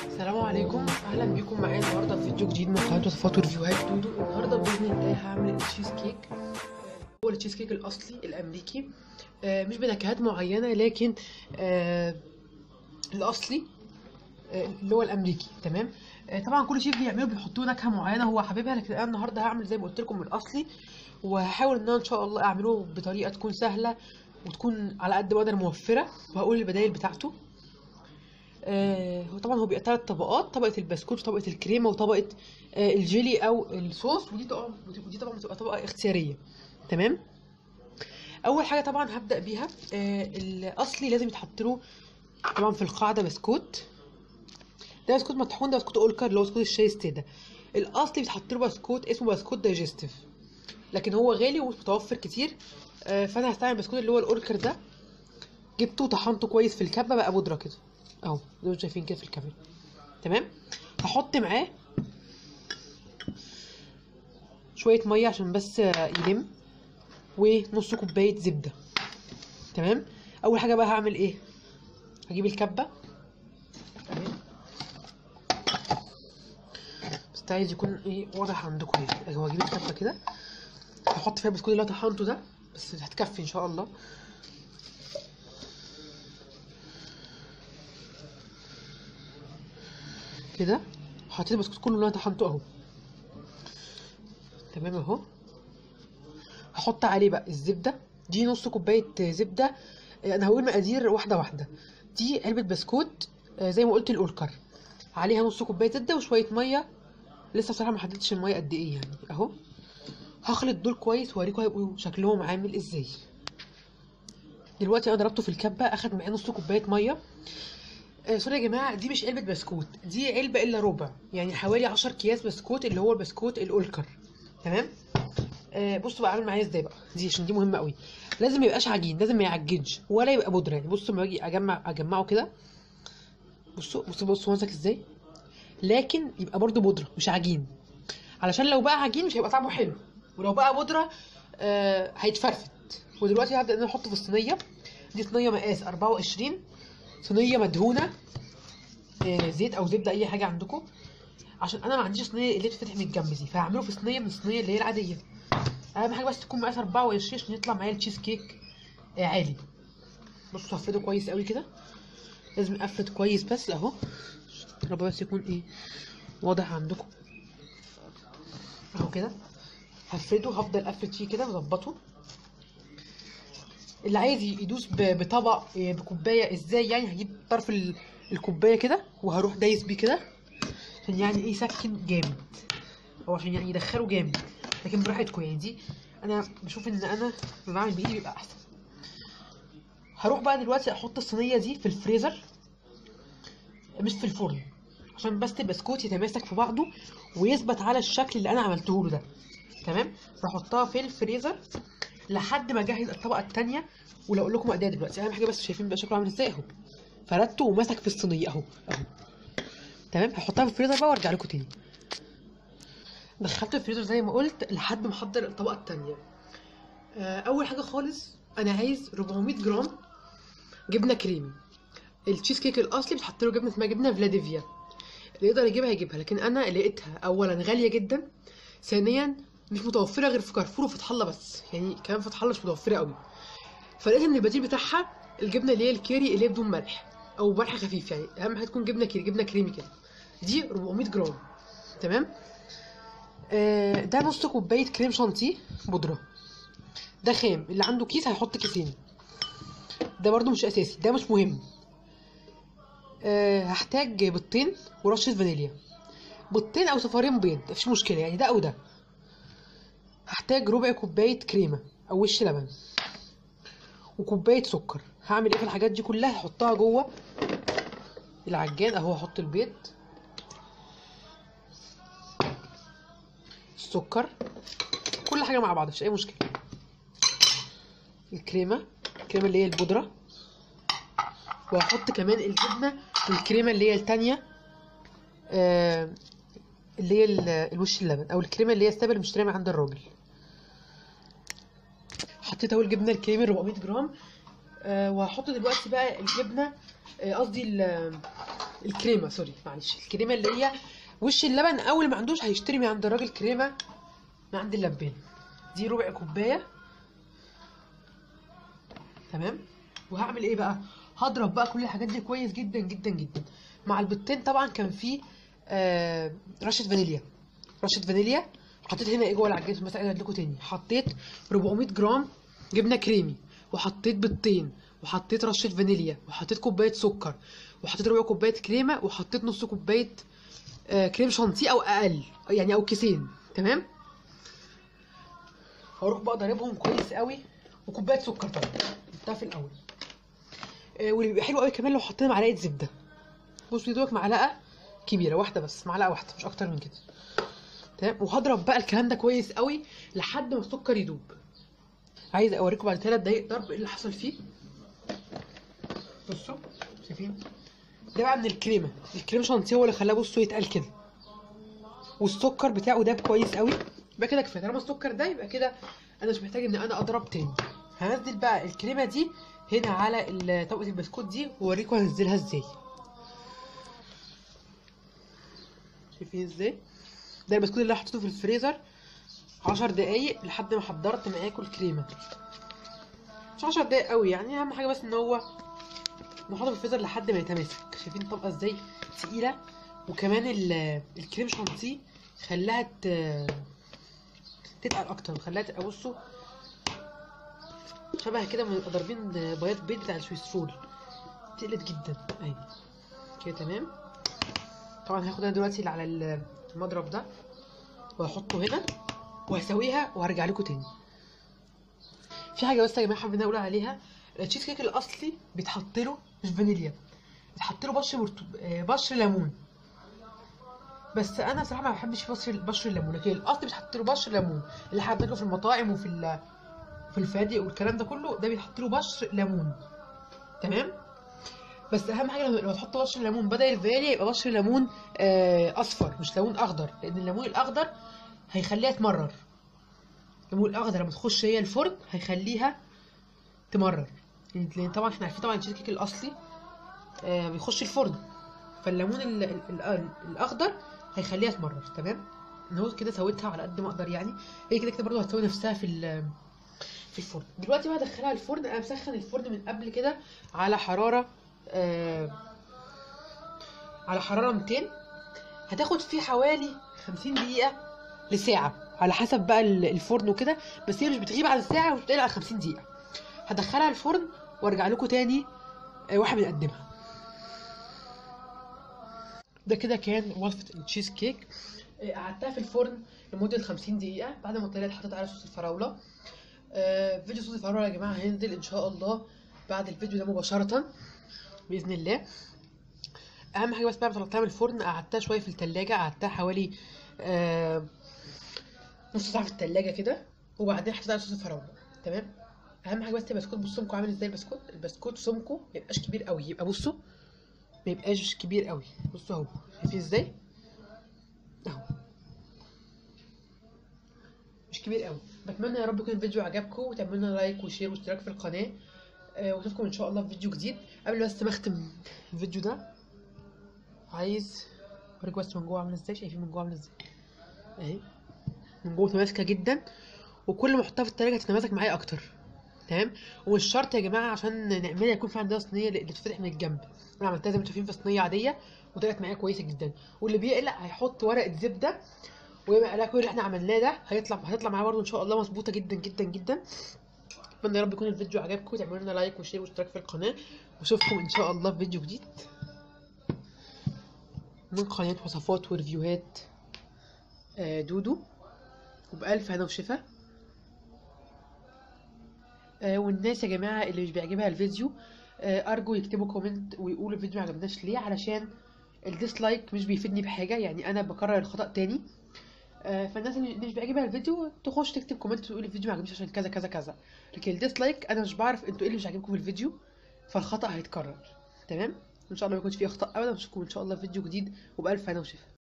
السلام عليكم اهلا بيكم معايا النهارده في فيديو جديد من قناه وصفات وريفيوهات دودو النهارده باذن الله هعمل التشيز كيك هو التشيز كيك الاصلي الامريكي آه، مش بنكهات معينه لكن آه، الاصلي آه، اللي هو الامريكي تمام آه، طبعا كل شيف بيعمله بيحطوا نكهه معينه هو حاببها لكن انا النهارده هعمل زي ما قلت لكم الاصلي وهحاول ان انا ان شاء الله اعمله بطريقه تكون سهله وتكون على قد ما اقدر موفره وهقول البدائل بتاعته آه هو طبعا هو بيبقى ثلاث طبقات طبقه البسكوت وطبقه الكريمه وطبقه آه الجيلي او الصوص ودي طبعا ودي طبعا بتبقى طبقه اختياريه تمام اول حاجه طبعا هبدا بيها آه الاصلي لازم يتحط له طبعا في القاعده بسكوت ده بسكوت مطحون ده بسكوت اولكر اللي هو بسكوت الشاي ستيدا الاصلي بيتحط له بسكوت اسمه بسكوت دايجستيف لكن هو غالي ومش متوفر كتير آه فانا هستعمل البسكوت اللي هو الاولكر ده جبته وطحنته كويس في الكبه بقى بودره كده اهو زي ما انتم شايفين كده في الكاميرا تمام هحط معاه شويه ميه عشان بس يلم ونص كوبايه زبده تمام اول حاجه بقى هعمل ايه هجيب الكبه اهي بس عايز يكون ايه واضح عندكم يعني هو هجيب الكبه كده هحط فيها البسكوت اللي انا طحنته ده بس هتكفي ان شاء الله كده حطيت البسكوت كله اللي انا طحنته اهو تمام اهو هحط عليه بقى الزبده دي نص كوبايه زبده انا هقول مقادير واحده واحده دي علبه بسكوت زي ما قلت الاولكر عليها نص كوبايه زبده وشويه ميه لسه بصراحه ما حددتش الميه قد ايه يعني اهو هخلط دول كويس واوريكم هيبقوا شكلهم عامل ازاي دلوقتي انا ضربته في الكبه اخد معاه نص كوبايه ميه آه سوري يا جماعه دي مش علبه بسكوت دي علبه الا ربع يعني حوالي 10 اكياس بسكوت اللي هو البسكوت الاولكر تمام آه بصوا بقى عامل معايا ازاي بقى دي عشان دي مهمه قوي لازم ما يبقاش عجين لازم ما يعجنش ولا يبقى بودره يعني بصوا لما باجي اجمع اجمعه كده بصوا بصوا بصوا ماسك ازاي لكن يبقى برده بودره مش عجين علشان لو بقى عجين مش هيبقى طعمه حلو ولو بقى بودره آه هيتفرفت ودلوقتي هبدا ان انا احطه في الصينيه دي صينيه مقاس 24 صينيه مدهونه آه زيت او زبده اي حاجه عندكم عشان انا ما عنديش صينيه اللي بتتفتح من الجنب دي فهعمله في صينيه من الصينيه اللي هي العاديه اهم حاجه بس تكون مقاس 24 عشان يطلع معايا التشيز كيك آه عالي بصوا هفرده كويس قوي كده لازم افرد كويس بس اهو رب بس يكون ايه واضح عندكم اهو كده هفرده هفضل افرد فيه كده واظبطه اللي عايز يدوس بطبق بكوبايه ازاي يعني هجيب طرف الكوبايه كده وهروح دايس بيه كده عشان يعني ايه يسكن جامد او عشان يعني يدخله جامد لكن براحتكم يعني دي انا بشوف ان انا لما بعمل بايدي بيبقى احسن هروح بقى دلوقتي احط الصينيه دي في الفريزر مش في الفرن عشان بس البسكوت يتماسك في بعضه ويثبت على الشكل اللي انا عملته له ده تمام بحطها في الفريزر لحد ما اجهز الطبقه الثانيه ولا اقول لكم اديها دلوقتي اهم حاجه بس شايفين بقى شكله عامل ازاي اهو فردته ومسك في الصينيه اهو اهو تمام هحطها في الفريزر بقى وارجع لكم تاني دخلت الفريزر زي ما قلت لحد ما احضر الطبقه الثانيه اول حاجه خالص انا عايز 400 جرام جبنه كريمي التشيز كيك الاصلي بتحط له جبنه اسمها جبنه فلاديفيا اللي يقدر يجيبها يجيبها لكن انا لقيتها اولا غاليه جدا ثانيا مش متوفره غير في كارفور وفتح الله بس يعني كمان فتح الله مش متوفره قوي فلقيت ان البديل بتاعها الجبنه اللي هي الكيري اللي هي بدون ملح او ملح خفيف يعني اهم حاجه تكون جبنه كيري جبنه كريمي كده دي 400 جرام تمام آه ده نص كوبايه كريم شانتيه بودره ده خام اللي عنده كيس هيحط كيسين ده برده مش اساسي ده مش مهم أه هحتاج بيضتين ورشه فانيليا بيضتين او صفارين بيض مفيش مشكله يعني ده او ده هحتاج ربع كوبايه كريمه او وش لبن وكوبايه سكر هعمل ايه في الحاجات دي كلها هحطها جوه العجان اهو هحط البيض السكر كل حاجه مع بعض مفيش اي مشكله الكريمه الكريمه اللي هي البودره وهحط كمان الجبنه والكريمه اللي هي التانية آه اللي هي الوش اللبن او الكريمه اللي هي السابه اللي مشتريها من عند الراجل حطيت اهو الجبنه الكريمي 400 جرام آه وهحط دلوقتي بقى الجبنه قصدي آه الكريمه سوري معلش الكريمه اللي هي وش اللبن اول ما عندوش هيشتري من عند الراجل كريمه من عند اللبان دي ربع كوبايه تمام وهعمل ايه بقى هضرب بقى كل الحاجات دي كويس جدا جدا جدا مع البيضتين طبعا كان في آه رشه فانيليا رشه فانيليا حطيت هنا ايه جوه العجين بس اعيد لكم تاني حطيت 400 جرام جبنه كريمي وحطيت بيضتين وحطيت رشه فانيليا وحطيت كوبايه سكر وحطيت ربع كوبايه كريمه وحطيت نص كوبايه آه كريم شانتيه او اقل يعني او كيسين تمام هروح بقى ضاربهم كويس قوي وكوبايه سكر طبعا جبتها في الاول آه واللي بيبقى حلو قوي كمان لو حطينا معلقه زبده بص يا دوبك معلقه كبيره واحده بس معلقه واحده مش اكتر من كده تمام وهضرب بقى الكلام ده كويس قوي لحد ما السكر يدوب عايز اوريكم بعد ثلاث دقايق ضرب ايه اللي حصل فيه بصوا شايفين ده بقى من الكريمه الكريم شانتيه هو اللي خلاه بصوا يتقل كده والسكر بتاعه داب كويس قوي يبقى كده كفايه طالما السكر ده يبقى كده انا مش محتاج ان انا اضرب تاني هنزل بقى الكريمه دي هنا على ال- طبقه البسكوت دي واوريكم هنزلها ازاي شايفين ازاي ده البسكوت اللي أنا حطيته في الفريزر عشر دقايق لحد ما حضرت معاكم الكريمه مش عشر دقايق قوي يعني اهم حاجه بس ان هو نحطه في الفريزر لحد ما يتماسك شايفين الطبقه ازاي تقيله وكمان ال- الكريم شانتيه خلاها ت- تتقل اكتر خلاها تبقى بصوا شبه كده من نبقى ضاربين بياض بيض بتاع السويس رول تقلت جدا اهي كده تمام طبعا هاخد انا دلوقتي اللي على المضرب ده وهحطه هنا وهسويها وهرجع لكم تاني في حاجه بس يا جماعه حابين اقول عليها التشيز كيك الاصلي بيتحط له مش فانيليا بيتحط له بشر مرت... آه، بشر ليمون بس انا صراحه ما بحبش بشر بشر الليمون لكن الاصلي بيتحط له بشر ليمون اللي احنا بناكله في المطاعم وفي ال... في الفنادق والكلام ده كله ده بيتحط له بشر ليمون تمام بس اهم حاجه لو لو تحط بشر ليمون بدل الفانيليا يبقى بشر ليمون آه، اصفر مش ليمون اخضر لان الليمون الاخضر هيخليها تمرر الليمون الاخضر لما تخش هي الفرن هيخليها تمرر يعني لان طبعا احنا عارفين طبعا التشيز كيك الاصلي آه، بيخش الفرن فالليمون ال- ال- ال- الاخضر هيخليها تمرر تمام انا هو كده سويتها على قد ما اقدر يعني هي كده كده برضه هتسوي نفسها في ال- في الفرن دلوقتي بقى ادخلها الفرن انا مسخن الفرن من قبل كده على حراره آه على حراره 200 هتاخد فيه حوالي 50 دقيقه لساعه على حسب بقى ال- الفرن وكده بس هي مش بتغيب عن ساعه ومش بتقل على 50 دقيقه هدخلها الفرن وارجع لكم تاني آه، واحنا بنقدمها ده كده كان وصفة التشيز كيك آه، قعدتها في الفرن لمدة 50 دقيقة بعد ما طلعت حطيت على صوص الفراولة آه، فيديو صوص الفراولة يا جماعة هينزل إن شاء الله بعد الفيديو ده مباشرة بإذن الله أهم حاجة بس بعد ما طلعتها من الفرن قعدتها شوية في التلاجة قعدتها حوالي آه، نص ساعة في التلاجة كده وبعدين حطيت على صوص الفراولة تمام أهم حاجة بس البسكوت بصوا سمكه عامل ازاي البسكوت البسكوت سمكه ما يبقاش كبير قوي يبقى بصوا ما يبقاش كبير قوي بصوا اهو شايفين ازاي اهو مش كبير قوي بتمنى يا رب يكون الفيديو عجبكم وتعملوا لنا لايك وشير واشتراك في القناه آه واشوفكم ان شاء الله في فيديو جديد قبل بس ما اختم الفيديو ده عايز اوريك بس من جوه عامل ازاي شايفين من جوه عامل ازاي اهي من جوه متماسكه جدا وكل ما احطها في التلاجة هتتماسك معايا اكتر تمام ومش شرط يا جماعه عشان نعملها يكون في عندنا صينيه اللي تتفتح من الجنب انا عملتها زي ما انتم شايفين في صينيه عاديه وطلعت معايا كويسه جدا واللي بيقلق هيحط ورقه زبده ويبقى عليها كل اللي احنا عملناه ده هيطلع هتطلع معايا برضه ان شاء الله مظبوطه جدا جدا جدا اتمنى يا رب يكون الفيديو عجبكم تعملوا لنا لايك وشير واشتراك في القناه واشوفكم ان شاء الله في فيديو جديد من قناه وصفات وريفيوهات آه، دودو وبألف هنا وشفا آه، والناس يا جماعة اللي مش بيعجبها الفيديو آه، أرجو يكتبوا كومنت ويقولوا الفيديو معجبناش ليه علشان الديسلايك مش بيفيدني بحاجة يعني أنا بكرر الخطأ تاني آه، فالناس اللي مش بيعجبها الفيديو تخش تكتب كومنت وتقول الفيديو معجبنيش عشان كذا كذا كذا لكن الديسلايك أنا مش بعرف انتوا ايه اللي مش عاجبكم في الفيديو فالخطأ هيتكرر تمام إن شاء الله ما يكونش فيه أخطاء أبدا نشوفكم إن شاء الله في فيديو جديد وبألف هنا وشفا